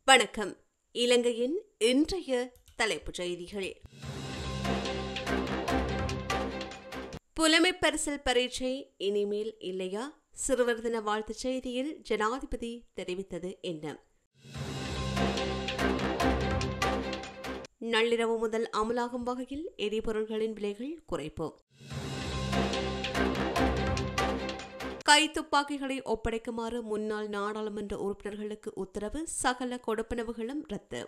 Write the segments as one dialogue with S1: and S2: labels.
S1: வணக்கம் இலங்கையின் இன்றைய தலைப்புச் செய்திகள் புலமைப் பரிசில் பரீட்சை இனிமேல் இல்லையா சிறுவர் தின வாழ்த்துச் செய்தியில் ஜனாதிபதி தெரிவித்தது என்ன நள்ளிரவு முதல் அமலாகும் வகையில் எரிபொருள்களின் விலைகள் குறைப்பு கைத்துப்பாக்கிகளை ஒப்படைக்குமாறு முன்னாள் நாடாளுமன்ற உறுப்பினர்களுக்கு உத்தரவு சகல கொடுப்பனவுகளும் ரத்து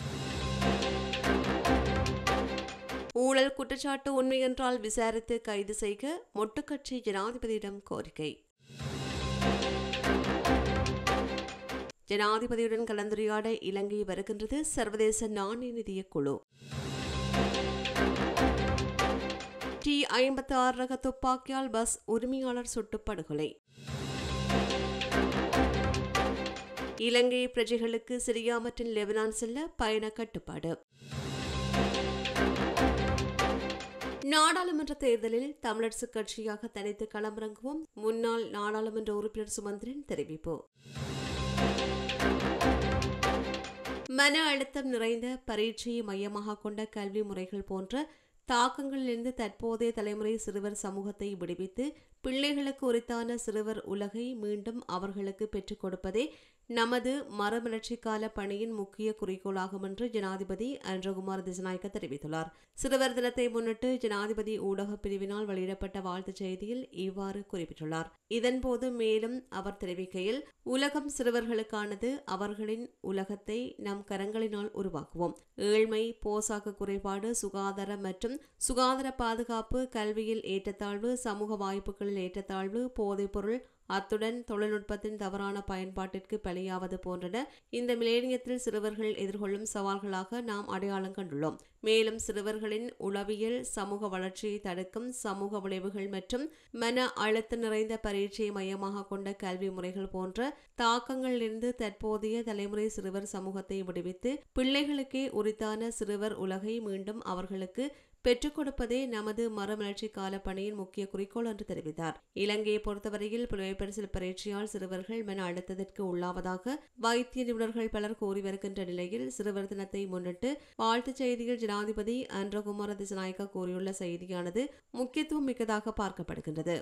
S1: ஊழல் குற்றச்சாட்டு உண்மை என்றால் விசாரித்து கைது செய்க மொட்டுக்கட்சி ஜனாதிபதியிடம் கோரிக்கை ஜனாதிபதியுடன் கலந்துரையாட இலங்கை வருகின்றது சர்வதேச நாணய நிதிய குழு டி ஐம்பத்தி ஆறு ரக துப்பாக்கியால் பஸ் உரிமையாளர் சுட்டு படுகொலை இலங்கை பிரஜைகளுக்கு சிரியா மற்றும் லெபனான் செல்ல பயண கட்டுப்பாடு நாடாளுமன்ற தேர்தலில் தமிழரசு கட்சியாக தனித்து களமிறங்குவோம் முன்னாள் நாடாளுமன்ற உறுப்பினர் சுமந்திரன் தெரிவிப்பு மன அழுத்தம் நிறைந்த பரீட்சையை மையமாக கொண்ட கல்வி முறைகள் போன்ற தாக்கங்களிலிருந்து தற்போதைய தலைமுறை சிறுவர் சமூகத்தை விடுவித்து பிள்ளைகளுக்கு உரித்தான சிறுவர் உலகை மீண்டும் அவர்களுக்கு பெற்றுக் கொடுப்பதே நமது மறுமலர்ச்சி கால பணியின் முக்கிய குறிக்கோளாகும் என்று ஜனாதிபதி அன்றகுமார் திசநாயக்க தெரிவித்துள்ளார் சிறுவர் தினத்தை முன்னிட்டு ஜனாதிபதி ஊடக பிரிவினால் வெளியிடப்பட்ட வாழ்த்துச் செய்தியில் இவ்வாறு குறிப்பிட்டுள்ளார் இதன்போது மேலும் அவர் தெரிவிக்கையில் உலகம் சிறுவர்களுக்கானது அவர்களின் உலகத்தை நம் கரங்களினால் உருவாக்குவோம் ஏழ்மை போசாக்கு குறைபாடு சுகாதார மற்றும் சுகாதார பாதுகாப்பு கல்வியில் ஏற்றத்தாழ்வு சமூக வாய்ப்புகளில் ஏற்றத்தாழ்வு போதைப்பொருள் அத்துடன் தொழில்நுட்பத்தின் தவறான பயன்பாட்டிற்கு பலியாவது போன்றன இந்த மிலேனியத்தில் சிறுவர்கள் எதிர்கொள்ளும் சவால்களாக நாம் அடையாளம் கண்டுள்ளோம் மேலும் சிறுவர்களின் உளவியல் சமூக வளர்ச்சியை தடுக்கும் சமூக விளைவுகள் மற்றும் மன அழுத்தம் நிறைந்த பரீட்சையை மையமாக கொண்ட கல்வி முறைகள் போன்ற தாக்கங்களிலிருந்து தற்போதைய தலைமுறை சிறுவர் சமூகத்தை விடுவித்து பிள்ளைகளுக்கே உரித்தான சிறுவர் உலகை மீண்டும் அவர்களுக்கு பெற்றுக் கொடுப்பதே நமது மறுமலர்ச்சி கால பணியின் முக்கிய குறிக்கோள் என்று தெரிவித்தார் இலங்கையை பொறுத்தவரையில் புலமைப்பரிசில் பரீட்சையால் சிறுவர்கள் மன அழுத்தத்திற்கு உள்ளாவதாக வைத்திய நிபுணர்கள் பலர் கூறி வருகின்ற நிலையில் சிறுவர் தினத்தை முன்னிட்டு வாழ்த்துச் செய்தியில் ஜனாதிபதி அன்றகுமார திசநாயக்கா கூறியுள்ள செய்தியானது முக்கியத்துவம் மிக்கதாக பார்க்கப்படுகின்றது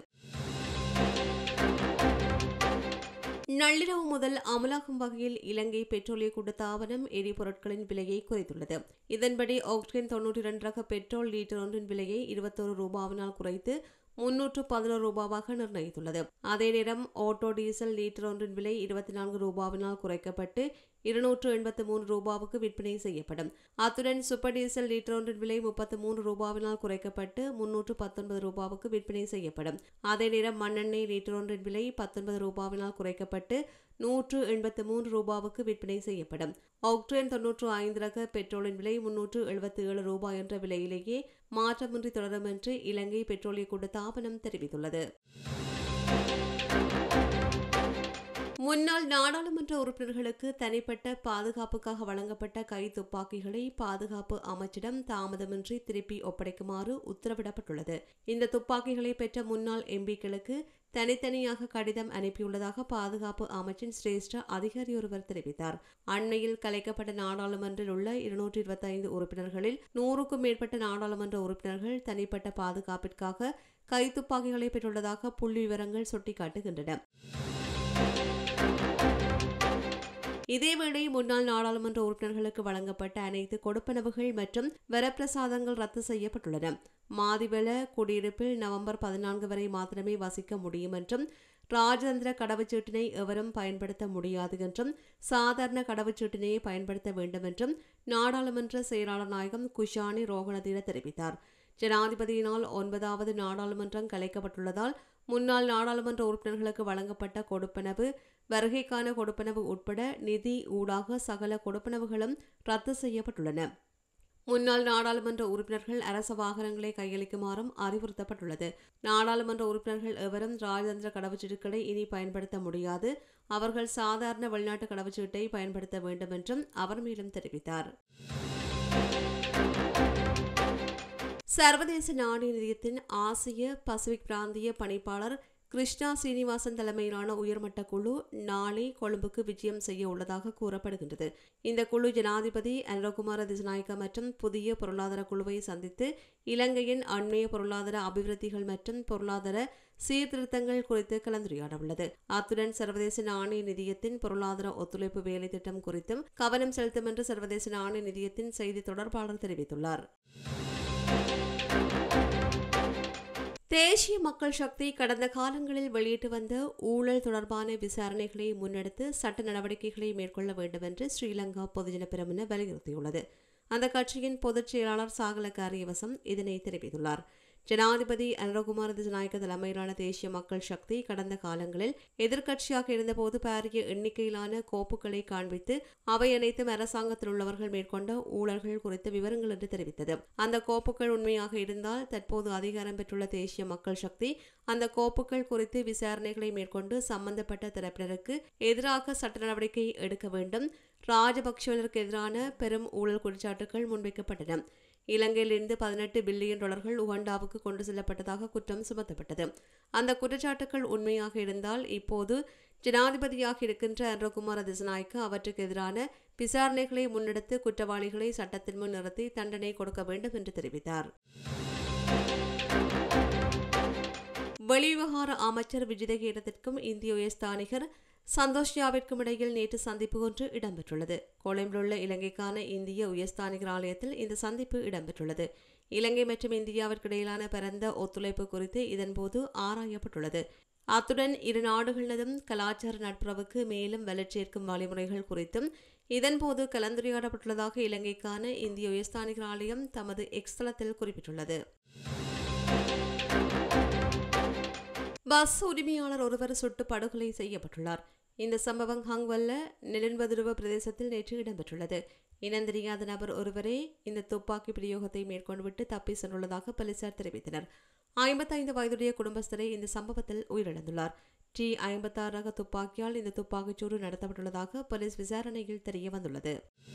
S1: நள்ளிரவு முதல் அமலாகும் வகையில் இலங்கை பெட்ரோலிய கூட்டத்தாபனம் எரிபொருட்களின் விலையை குறைத்துள்ளது இதன்படி ஆக்டேன் தொன்னூற்றி இரண்டு ரக பெட்ரோல் லீட்டர் ஒன்றின் விலையை இருபத்தோரு ரூபாவினால் குறைத்து முன்னூற்று பதினோரு ரூபாவாக நிர்ணயித்துள்ளது அதே நேரம் ஆட்டோ டீசல் லீட்டர் ஒன்றின் விலை இருபத்தி நான்கு ரூபாவினால் குறைக்கப்பட்டு இருநூற்று எண்பத்து மூன்று ரூபாவுக்கு விற்பனை செய்யப்படும் அத்துடன் சூப்பர் டீசல் லீட்டர் ஒன்றின் விலை முப்பத்து மூன்று ரூபாவினால் குறைக்கப்பட்டு முன்னூற்று பத்தொன்பது ரூபாவுக்கு விற்பனை செய்யப்படும் அதே நேரம் மண்ணெண்ணெய் லீட்டர் ஒன்றின் விலை பத்தொன்பது ரூபாவினால் குறைக்கப்பட்டு நூற்று எண்பத்து மூன்று ரூபாவுக்கு விற்பனை செய்யப்படும் ஆக்டேன் தொன்னூற்று ஐந்து ரக பெட்ரோலின் விலை முன்னூற்று எழுபத்தி ஏழு ரூபாய் என்ற விலையிலேயே மாற்றமின்றி தொடரும் என்று இலங்கை பெட்ரோலிய கூட்டத்தாபனம் தெரிவித்துள்ளது முன்னாள் நாடாளுமன்ற உறுப்பினர்களுக்கு தனிப்பட்ட பாதுகாப்புக்காக வழங்கப்பட்ட கை துப்பாக்கிகளை பாதுகாப்பு அமைச்சிடம் தாமதமின்றி திருப்பி ஒப்படைக்குமாறு உத்தரவிடப்பட்டுள்ளது இந்த துப்பாக்கிகளை பெற்ற முன்னாள் எம்பிக்களுக்கு தனித்தனியாக கடிதம் அனுப்பியுள்ளதாக பாதுகாப்பு அமைச்சின் சிரேஷ்ட அதிகாரி ஒருவர் தெரிவித்தார் அண்மையில் கலைக்கப்பட்ட நாடாளுமன்றில் உள்ள இருநூற்றி இருபத்தி ஐந்து உறுப்பினர்களில் நூறுக்கும் மேற்பட்ட நாடாளுமன்ற உறுப்பினர்கள் தனிப்பட்ட பாதுகாப்பிற்காக கைத்துப்பாக்கிகளை பெற்றுள்ளதாக புள்ளி விவரங்கள் சுட்டிக்காட்டுகின்றன இதேவேளை முன்னாள் நாடாளுமன்ற உறுப்பினர்களுக்கு வழங்கப்பட்ட அனைத்து கொடுப்பனவுகள் மற்றும் வரப்பிரசாதங்கள் ரத்து செய்யப்பட்டுள்ளன மாதிவெல குடியிருப்பில் நவம்பர் பதினான்கு வரை மாத்திரமே வசிக்க முடியும் என்றும் ராஜதந்திர கடவுச்சீட்டினை எவரும் பயன்படுத்த முடியாது என்றும் சாதாரண கடவுச்சீட்டினையே பயன்படுத்த வேண்டும் என்றும் நாடாளுமன்ற செயலாளர் நாயகம் குஷானி ரோகணதீர தெரிவித்தார் ஜனாதிபதியினால் ஒன்பதாவது நாடாளுமன்றம் கலைக்கப்பட்டுள்ளதால் முன்னாள் நாடாளுமன்ற உறுப்பினர்களுக்கு வழங்கப்பட்ட கொடுப்பனவு வருகைக்கான கொடுப்பனவு உட்பட நிதி ஊடாக சகல கொடுப்பனவுகளும் ரத்து செய்யப்பட்டுள்ளன முன்னாள் நாடாளுமன்ற உறுப்பினர்கள் அரச வாகனங்களை கையளிக்குமாறும் அறிவுறுத்தப்பட்டுள்ளது நாடாளுமன்ற உறுப்பினர்கள் எவரும் ராஜதந்திர கடவுச்சீட்டுகளை இனி பயன்படுத்த முடியாது அவர்கள் சாதாரண வெளிநாட்டு கடவுச்சீட்டை பயன்படுத்த வேண்டும் என்றும் அவர் மேலும் தெரிவித்தார் சர்வதேச நாணய நிதியத்தின் ஆசிய பசிபிக் பிராந்திய பணிப்பாளர் கிருஷ்ணா சீனிவாசன் தலைமையிலான உயர்மட்ட குழு நாளை கொழும்புக்கு விஜயம் செய்ய உள்ளதாக கூறப்படுகின்றது இந்த குழு ஜனாதிபதி அனுரகுமார திசநாயக்க மற்றும் புதிய பொருளாதார குழுவை சந்தித்து இலங்கையின் அண்மைய பொருளாதார அபிவிருத்திகள் மற்றும் பொருளாதார சீர்திருத்தங்கள் குறித்து கலந்துரையாட உள்ளது அத்துடன் சர்வதேச நாணய நிதியத்தின் பொருளாதார ஒத்துழைப்பு வேலை திட்டம் குறித்தும் கவனம் செலுத்தும் என்று சர்வதேச நாணய நிதியத்தின் செய்தி தொடர்பாளர் தெரிவித்துள்ளார் தேசிய மக்கள் சக்தி கடந்த காலங்களில் வெளியிட்டு வந்த ஊழல் தொடர்பான விசாரணைகளை முன்னெடுத்து சட்ட நடவடிக்கைகளை மேற்கொள்ள வேண்டும் என்று ஸ்ரீலங்கா பொதுஜன பெரமுன வலியுறுத்தியுள்ளது அந்த கட்சியின் பொதுச் செயலாளர் சாகல காரியவசம் இதனை தெரிவித்துள்ளார் ஜனாதிபதி அனுரகுமார திசநாயக்க தலைமையிலான தேசிய மக்கள் சக்தி கடந்த காலங்களில் எதிர்க்கட்சியாக இருந்தபோது பாரிய எண்ணிக்கையிலான கோப்புகளை காண்பித்து அவை அனைத்தும் அரசாங்கத்தில் உள்ளவர்கள் மேற்கொண்ட ஊழல்கள் குறித்த விவரங்கள் என்று தெரிவித்தது அந்த கோப்புகள் உண்மையாக இருந்தால் தற்போது அதிகாரம் பெற்றுள்ள தேசிய மக்கள் சக்தி அந்த கோப்புகள் குறித்து விசாரணைகளை மேற்கொண்டு சம்பந்தப்பட்ட தரப்பினருக்கு எதிராக சட்ட நடவடிக்கை எடுக்க வேண்டும் ராஜபக்சவினருக்கு எதிரான பெரும் ஊழல் குற்றச்சாட்டுகள் முன்வைக்கப்பட்டன இலங்கையிலிருந்து பதினெட்டு பில்லியன் டாலர்கள் உகாண்டாவுக்கு கொண்டு செல்லப்பட்டதாக குற்றம் சுமத்தப்பட்டது அந்த குற்றச்சாட்டுகள் உண்மையாக இருந்தால் இப்போது ஜனாதிபதியாக இருக்கின்ற அன்றகுமார திசநாய்க்கு அவற்றுக்கு எதிரான விசாரணைகளை முன்னெடுத்து குற்றவாளிகளை சட்டத்தின் முன் நிறுத்தி தண்டனை கொடுக்க வேண்டும் என்று தெரிவித்தார் வெளிவிவகார அமைச்சர் விஜிதகீரத்திற்கும் இந்திய உயர்ஸ்தானிகர் சந்தோஷ்யாவிற்கும் இடையில் நேற்று சந்திப்பு ஒன்று இடம்பெற்றுள்ளது கொழும்பிலுள்ள இலங்கைக்கான இந்திய உயர்ஸ்தானிகர் ஆலயத்தில் இந்த சந்திப்பு இடம்பெற்றுள்ளது இலங்கை மற்றும் இந்தியாவிற்கு இடையிலான பரந்த ஒத்துழைப்பு குறித்து இதன்போது ஆராயப்பட்டுள்ளது அத்துடன் இரு நாடுகளினதும் கலாச்சார நட்புறவுக்கு மேலும் வலுச்சேர்க்கும் வழிமுறைகள் குறித்தும் இதன்போது கலந்துரையாடப்பட்டுள்ளதாக இலங்கைக்கான இந்திய உயர்ஸ்தானிகர் ஆலயம் தமது எக்ஸ் தளத்தில் குறிப்பிட்டுள்ளது பஸ் உரிமையாளர் ஒருவர் சுட்டு படுகொலை செய்யப்பட்டுள்ளார் இந்த சம்பவம் ஹங்வல்ல நெடுன்பதுருவ பிரதேசத்தில் நேற்று இடம்பெற்றுள்ளது இனந்தெரியாத நபர் ஒருவரே இந்த துப்பாக்கி பிரயோகத்தை மேற்கொண்டுவிட்டு தப்பி சென்றுள்ளதாக போலீசார் தெரிவித்தனர் ஐம்பத்தைந்து வயதுடைய குடும்பஸ்தரை இந்த சம்பவத்தில் உயிரிழந்துள்ளார் டி ஐம்பத்தாறு ரக துப்பாக்கியால் இந்த துப்பாக்கிச்சூடு நடத்தப்பட்டுள்ளதாக போலீஸ் விசாரணையில் தெரிய வந்துள்ளது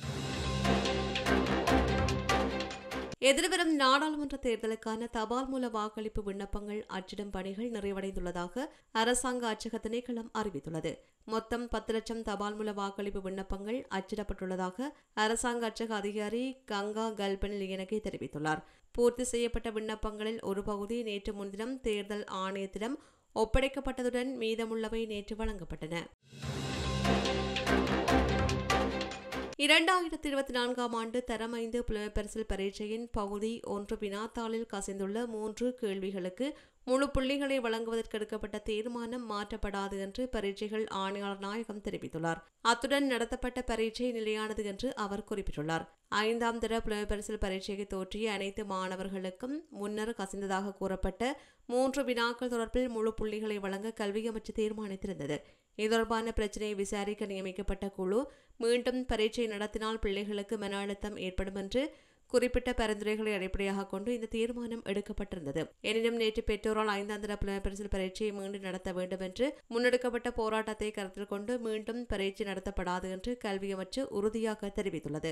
S1: எதிர்வரும் நாடாளுமன்ற தேர்தலுக்கான தபால் மூல வாக்களிப்பு விண்ணப்பங்கள் அச்சிடும் பணிகள் நிறைவடைந்துள்ளதாக அரசாங்க அச்சக திணைக்களம் அறிவித்துள்ளது மொத்தம் பத்து லட்சம் தபால் மூல வாக்களிப்பு விண்ணப்பங்கள் அச்சிடப்பட்டுள்ளதாக அரசாங்க அச்சக அதிகாரி கங்கா கல்பன் லியனகே தெரிவித்துள்ளார் பூர்த்தி செய்யப்பட்ட விண்ணப்பங்களில் ஒரு பகுதி நேற்று முன்தினம் தேர்தல் ஆணையத்திடம் ஒப்படைக்கப்பட்டதுடன் மீதமுள்ளவை நேற்று வழங்கப்பட்டன இரண்டாயிரத்தி இருபத்தி நான்காம் ஆண்டு தரம் ஐந்து புலமைப்பரிசில் பரீட்சையின் பகுதி ஒன்று வினாத்தாளில் கசிந்துள்ள மூன்று கேள்விகளுக்கு முழு புள்ளிகளை வழங்குவதற்கு எடுக்கப்பட்ட தீர்மானம் மாற்றப்படாது என்று பரீட்சைகள் ஆணையாளர் நாயகம் தெரிவித்துள்ளார் அத்துடன் நடத்தப்பட்ட பரீட்சை நிலையானது என்று அவர் குறிப்பிட்டுள்ளார் ஐந்தாம் தர புலமைப்பரிசில் பரீட்சைக்கு தோற்றிய அனைத்து மாணவர்களுக்கும் முன்னர் கசிந்ததாக கூறப்பட்ட மூன்று வினாக்கள் தொடர்பில் முழு புள்ளிகளை வழங்க கல்வி அமைச்சு தீர்மானித்திருந்தது இது தொடர்பான பிரச்சினையை விசாரிக்க நியமிக்கப்பட்ட குழு மீண்டும் பரீட்சை நடத்தினால் பிள்ளைகளுக்கு மன அழுத்தம் ஏற்படும் என்று குறிப்பிட்ட பரிந்துரைகளை அடிப்படையாக கொண்டு இந்த தீர்மானம் எடுக்கப்பட்டிருந்தது எனினும் நேற்று பெற்றோரால் ஐந்தாம் தர புலமைப்பரிசில் பரீட்சையை மீண்டும் நடத்த வேண்டும் என்று முன்னெடுக்கப்பட்ட போராட்டத்தை கருத்தில் கொண்டு மீண்டும் பரீட்சை நடத்தப்படாது என்று கல்வி அமைச்சு உறுதியாக தெரிவித்துள்ளது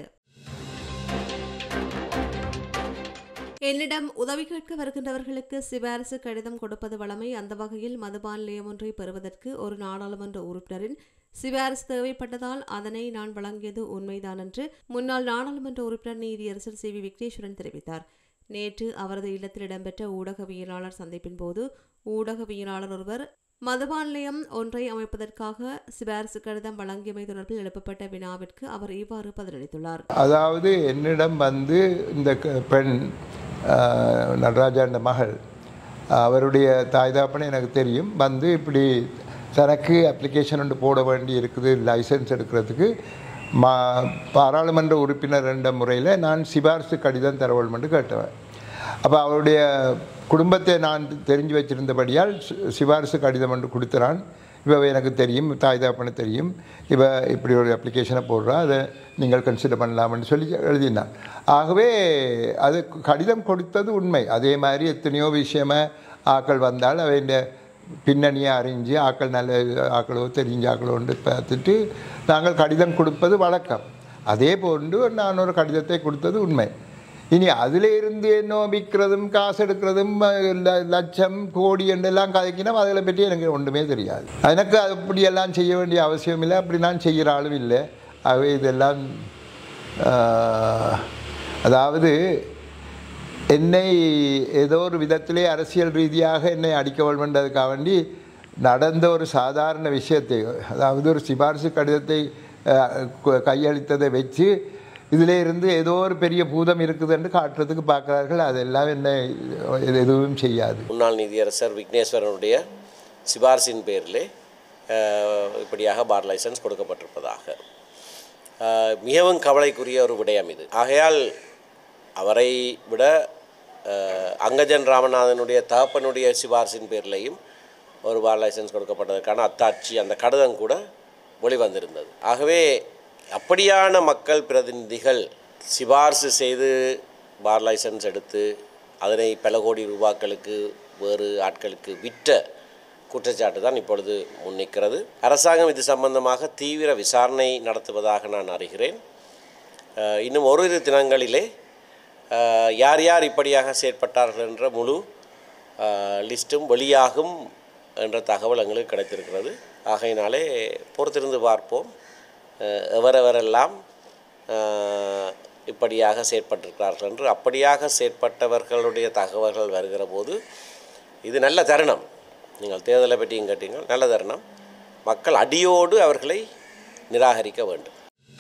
S1: என்னிடம் உதவி கேட்க வருகின்றவர்களுக்கு சிபாரிசு கடிதம் கொடுப்பது வழமை அந்த வகையில் மதுபான நிலையம் ஒன்றை பெறுவதற்கு ஒரு நாடாளுமன்ற உறுப்பினரின் சிபாரிசு தேவைப்பட்டதால் அதனை நான் வழங்கியது உண்மைதான் என்று முன்னாள் நாடாளுமன்ற உறுப்பினர் நீதியரசர் சி வி விக்னேஸ்வரன் தெரிவித்தார் நேற்று அவரது இல்லத்தில் இடம்பெற்ற ஊடகவியலாளர் சந்திப்பின் போது ஊடகவியலாளர் ஒருவர் மதுபான நிலையம் ஒன்றை அமைப்பதற்காக சிபாரிசு கடிதம் வழங்கியமை தொடர்பில் எழுப்பப்பட்ட வினாவிற்கு அவர் இவ்வாறு பதிலளித்துள்ளார்
S2: அதாவது என்னிடம் வந்து இந்த க- பெண் ஆஹ், நடராஜாண்ட மகள் அவருடைய தாய் தாப்பனை எனக்கு தெரியும் வந்து இப்படி தனக்கு அப்ளிகேஷன் ஒன்று போட வேண்டி இருக்குது லைசன்ஸ் எடுக்கிறதுக்கு மா பாராளுமன்ற உறுப்பினர் என்ற முறையில் நான் சிபாரிசு கடிதம் தரவேண்டுமென்று கேட்டவன் அப்போ அவருடைய குடும்பத்தை நான் தெரிஞ்சு வச்சிருந்தபடியால் சி- சிபாரிசு கடிதம் ஒன்று கொடுத்துறான் இவ எனக்கு தெரியும் தாய் தாப்பனை தெரியும் இவ இப்படி ஒரு அப்ளிகேஷனை போடுறா அதை நீங்கள் கன்சிடர் பண்ணலாம்னு சொல்லி எழுதினான் ஆகவே அது கடிதம் கொடுத்தது உண்மை அதே மாதிரி எத்தனையோ விஷயமா ஆக்கள் வந்தால் அவைண்ட பின்னணியை அறிஞ்சு ஆக்கள் நல்ல ஆக்களோ தெரிஞ்ச ஆக்களோன்னு பார்த்துட்டு நாங்கள் கடிதம் கொடுப்பது வழக்கம் அதே போன்று நான் ஒரு கடிதத்தை கொடுத்தது உண்மை இனி அதில் இருந்து என்ன விற்கிறதும் காசு எடுக்கிறதும் ல- லட்சம் கோடி என்றெல்லாம் கதைக்கினா அதில் பற்றி எனக்கு ஒன்றுமே தெரியாது எனக்கு அப்படியெல்லாம் செய்ய வேண்டிய அவசியம் இல்லை அப்படி நான் செய்கிற ஆளும் இல்லை ஆகவே இதெல்லாம் ஆஹ், அதாவது என்னை ஏதோ ஒரு விதத்திலே அரசியல் ரீதியாக என்னை அடிக்க வேண்டுமென்றதுக்காக வேண்டி நடந்த ஒரு சாதாரண விஷயத்தை அதாவது ஒரு சிபாரிசு கடிதத்தை அஹ், கு- கையளித்ததை வச்சு இதிலே இருந்து ஏதோ ஒரு பெரிய பூதம் இருக்குது என்று காட்டுறதுக்கு பார்க்குறார்கள் அதெல்லாம் என்னை எது- எதுவும் செய்யாது
S3: முன்னாள் நீதியரசர் விக்னேஸ்வரனுடைய சிபாரிசின் பேரிலே அஹ், இப்படியாக பார் லைசன்ஸ் கொடுக்கப்பட்டிருப்பதாக அஹ், மிகவும் கவலைக்குரிய ஒரு விடயம் இது ஆகையால் அவரை விட அஹ், அங்கஜன் ராமநாதனுடைய தகப்பனுடைய சிபாரிசின் பேரிலையும் ஒரு பார் லைசன்ஸ் கொடுக்கப்பட்டதற்கான அத்தாட்சி அந்த கடிதம் கூட வெளிவந்திருந்தது ஆகவே அப்படியான மக்கள் பிரதிநிதிகள் சிபார்சு செய்து பார் லைசன்ஸ் எடுத்து அதனை பல கோடி ரூபாக்களுக்கு வேறு ஆட்களுக்கு விற்ற குற்றச்சாட்டு தான் இப்பொழுது முன்னிக்கிறது அரசாங்கம் இது சம்பந்தமாக தீவிர விசாரணை நடத்துவதாக நான் அறிகிறேன் அஹ், இன்னும் ஓரிரு தினங்களிலே அஹ், யார் யார் இப்படியாக செயற்பட்டார்கள் என்ற முழு அஹ், லிஸ்ட்டும் வெளியாகும் என்ற தகவல் எங்களுக்கு கிடைத்திருக்கிறது ஆகையினாலே பொறுத்திருந்து பார்ப்போம் அஹ், எவரெவரெல்லாம் அஹ், இப்படியாக செயற்பட்டிருக்கிறார்கள் என்று அப்படியாக செயற்பட்டவர்களுடைய தகவல்கள் வருகிற போது இது நல்ல தருணம் நீங்கள் தேர்தலை பற்றியும் கேட்டீங்கள் நல்ல தருணம் மக்கள் அடியோடு அவர்களை நிராகரிக்க வேண்டும்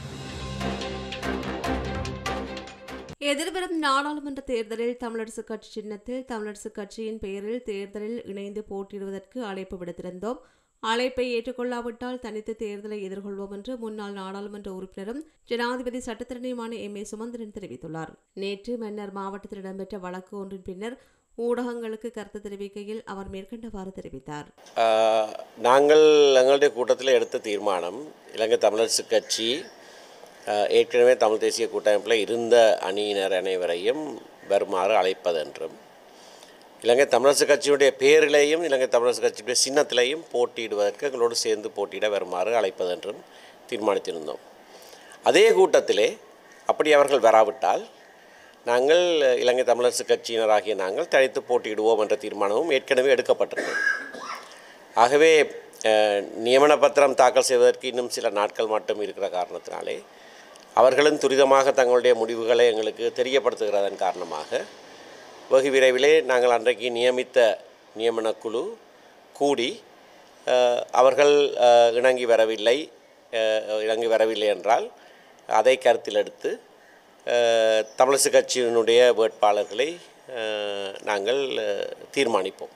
S1: எதிர்வரும் நாடாளுமன்ற தேர்தலில் தமிழரசுக் கட்சி சின்னத்தில் தமிழரசுக் கட்சியின் பெயரில் தேர்தலில் இணைந்து போட்டியிடுவதற்கு அழைப்பு விடுத்திருந்தோம் அழைப்பை ஏற்றுக்கொள்ளாவிட்டால் தனித்து தேர்தலை எதிர்கொள்வோம் என்று முன்னாள் நாடாளுமன்ற உறுப்பினரும் ஜனாதிபதி சட்டத்திறனையுமான எம் ஏ சுமந்திரன் தெரிவித்துள்ளார் நேற்று மன்னர் மாவட்டத்தில் இடம்பெற்ற வழக்கு ஒன்றின் பின்னர் ஊடகங்களுக்கு கருத்து தெரிவிக்கையில் அவர் மேற்கண்டவாறு தெரிவித்தார்
S3: ஆஹ், நாங்கள் எங்களுடைய கூட்டத்தில் எடுத்த தீர்மானம் இலங்கை தமிழரசு கட்சி ஆஹ், ஏற்கனவே தமிழ் தேசிய கூட்டமைப்பில் இருந்த அணியினர் அனைவரையும் வருமாறு அழைப்பதென்றும் இலங்கை தமிழரசு கட்சியுடைய பேரிலேயும் இலங்கை தமிழரசு கட்சியுடைய சின்னத்திலேயும் போட்டியிடுவதற்கு எங்களோடு சேர்ந்து போட்டியிட வருமாறு அழைப்பதென்றும் தீர்மானித்திருந்தோம் அதே கூட்டத்திலே அப்படி அவர்கள் வராவிட்டால் நாங்கள் இலங்கை தமிழரசு கட்சியினராகிய நாங்கள் தனித்து போட்டியிடுவோம் என்ற தீர்மானமும் ஏற்கனவே எடுக்கப்பட்டிருந்தது ஆகவே அஹ், நியமன பத்திரம் தாக்கல் செய்வதற்கு இன்னும் சில நாட்கள் மட்டும் இருக்கிற காரணத்தினாலே அவர்களும் துரிதமாக தங்களுடைய முடிவுகளை எங்களுக்கு தெரியப்படுத்துகிறதன் காரணமாக வெகு விரைவிலே நாங்கள் அன்றைக்கு நியமித்த நியமனக் குழு கூடி அஹ், அவர்கள் அஹ், இணங்கி வரவில்லை அஹ், இணங்கி வரவில்லை என்றால் அதை கருத்தில் எடுத்து அஹ், தமிழரசு கட்சியினுடைய வேட்பாளர்களை அஹ், நாங்கள் அஹ், தீர்மானிப்போம்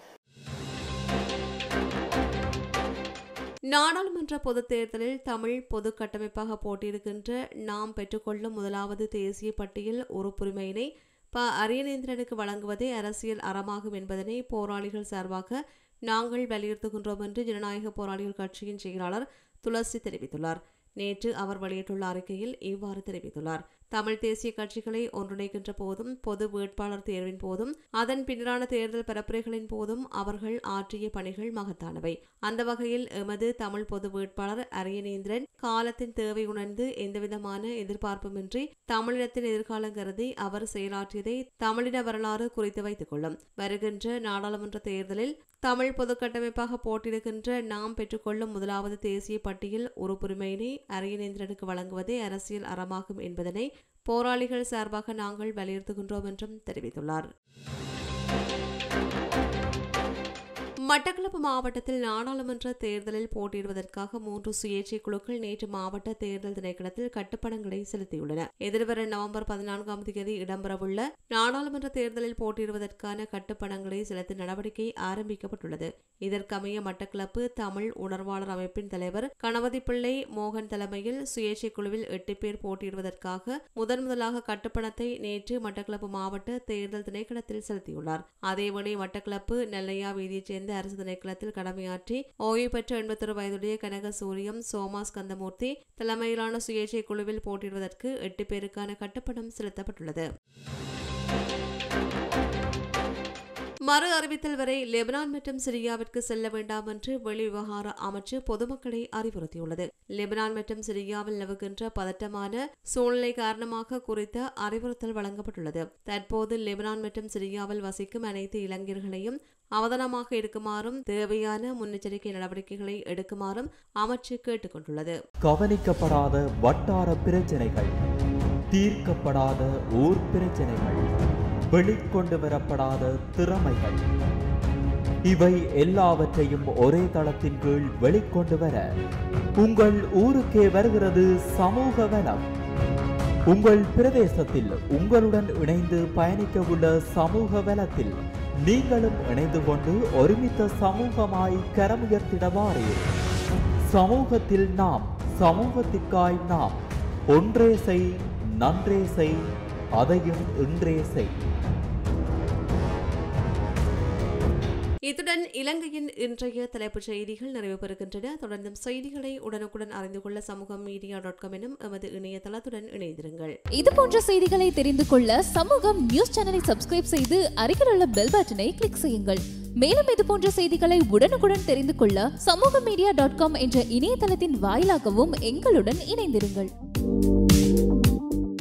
S1: நாடாளுமன்ற பொதுத் தேர்தலில் தமிழ் பொது கட்டமைப்பாக போட்டியிடுகின்ற நாம் பெற்றுக்கொள்ளும் முதலாவது தேசிய பட்டியல் உறுப்புரிமையினை ப அரியநேந்திரனுக்கு வழங்குவதே அரசியல் அறமாகும் என்பதனை போராளிகள் சார்பாக நாங்கள் வலியுறுத்துகின்றோம் என்று ஜனநாயக போராளிகள் கட்சியின் செயலாளர் துளசி தெரிவித்துள்ளார் நேற்று அவர் வெளியிட்டுள்ள அறிக்கையில் இவ்வாறு தெரிவித்துள்ளார் தமிழ் தேசிய கட்சிகளை ஒன்றிணைக்கின்ற போதும் பொது வேட்பாளர் தேர்வின் போதும் அதன் பின்னரான தேர்தல் பரப்புரைகளின் போதும் அவர்கள் ஆற்றிய பணிகள் மகத்தானவை அந்த வகையில் எமது தமிழ் பொது வேட்பாளர் அரியநேந்திரன் காலத்தின் தேவை உணர்ந்து எந்தவிதமான எதிர்பார்ப்புமின்றி தமிழினத்தின் எதிர்காலம் கருதி அவர் செயலாற்றியதை தமிழின வரலாறு குறித்து வைத்துக் கொள்ளும் வருகின்ற நாடாளுமன்ற தேர்தலில் தமிழ் பொது கட்டமைப்பாக போட்டியிடுகின்ற நாம் பெற்றுக்கொள்ளும் முதலாவது தேசிய பட்டியல் உறுப்புரிமையினை அரியநேந்திரனுக்கு வழங்குவதே அரசியல் அறமாகும் என்பதனை போராளிகள் சார்பாக நாங்கள் வலியுறுத்துகின்றோம் என்றும் தெரிவித்துள்ளார் மட்டக்களப்பு மாவட்டத்தில் நாடாளுமன்ற தேர்தலில் போட்டியிடுவதற்காக மூன்று சுயேட்சை குழுக்கள் நேற்று மாவட்ட தேர்தல் திணைக்களத்தில் கட்டுப்பணங்களை செலுத்தியுள்ளன எதிர்வரும் நவம்பர் பதினான்காம் தேதி இடம்பெறவுள்ள நாடாளுமன்ற தேர்தலில் போட்டியிடுவதற்கான கட்டுப்பணங்களை செலுத்தும் நடவடிக்கை ஆரம்பிக்கப்பட்டுள்ளது இதற்கமைய மட்டக்களப்பு தமிழ் உணர்வாளர் அமைப்பின் தலைவர் கணபதி பிள்ளை மோகன் தலைமையில் சுயேட்சை குழுவில் எட்டு பேர் போட்டியிடுவதற்காக முதன் முதலாக கட்டுப்பணத்தை நேற்று மட்டக்களப்பு மாவட்ட தேர்தல் திணைக்களத்தில் செலுத்தியுள்ளார் அதேவேளை மட்டக்களப்பு நெல்லையா வீதியைச் சேர்ந்த அரசு திணைக்களத்தில் கடமையாற்றி ஓய்வு பெற்ற எண்பத்தொரு வயதுடைய கனக சூரியம் சோமா ஸ்கந்தமூர்த்தி தலைமையிலான சுயேட்சை குழுவில் போட்டியிடுவதற்கு எட்டு பேருக்கான கட்டுப்பணம் செலுத்தப்பட்டுள்ளது மறு அறிவித்தல் வரை லெபனான் மற்றும் சிரியாவிற்கு செல்ல வேண்டாம் என்று வெளிவிவகார அமைச்சு பொதுமக்களை அறிவுறுத்தியுள்ளது லெபனான் மற்றும் சிரியாவில் நிலவுகின்ற பதட்டமான சூழ்நிலை காரணமாக குறித்த அறிவுறுத்தல் வழங்கப்பட்டுள்ளது தற்போது லெபனான் மற்றும் சிரியாவில் வசிக்கும் அனைத்து இளைஞர்களையும் அவதானமாக இருக்குமாறும் தேவையான முன்னெச்சரிக்கை நடவடிக்கைகளை எடுக்குமாறும் அமைச்சு கேட்டுக் கொண்டுள்ளது
S4: கவனிக்கப்படாத வட்டார பிரச்சனைகள் தீர்க்கப்படாத ஊர் பிரச்சனைகள் வெளிக்கொண்டு வரப்படாத திறமைகள் இவை எல்லாவற்றையும் ஒரே தளத்தின் கீழ் வெளிக்கொண்டு வர உங்கள் ஊருக்கே வருகிறது சமூக வனம் உங்கள் பிரதேசத்தில் உங்களுடன் இணைந்து பயணிக்க உள்ள சமூக வலத்தில் நீங்களும் இணைந்து கொண்டு ஒருமித்த சமூகமாய் கரமுயர்த்திட வாரீர் சமூகத்தில் நாம் சமூகத்திற்காய் நாம் ஒன்றே செய் நன்றே செய் அதையும் இன்றே செய்
S1: இத்துடன் இலங்கையின் இன்றைய தலைப்புச் செய்திகள் நிறைவு பெறுகின்றன தொடர்ந்தும் செய்திகளை உடனுக்குடன் அறிந்து கொள்ள சமூகம் மீடியா டாட் காம் எனும் எமது இணையதளத்துடன் இணைந்திருங்கள்
S5: இது போன்ற செய்திகளை தெரிந்து கொள்ள சமூகம் நியூஸ் சேனலை சப்ஸ்கிரைப் செய்து அருகில் உள்ள பெல் பட்டனை கிளிக் செய்யுங்கள் மேலும் இது போன்ற செய்திகளை உடனுக்குடன் தெரிந்து கொள்ள சமூக மீடியா டாட் காம் என்ற இணையதளத்தின் வாயிலாகவும் எங்களுடன் இணைந்திருங்கள்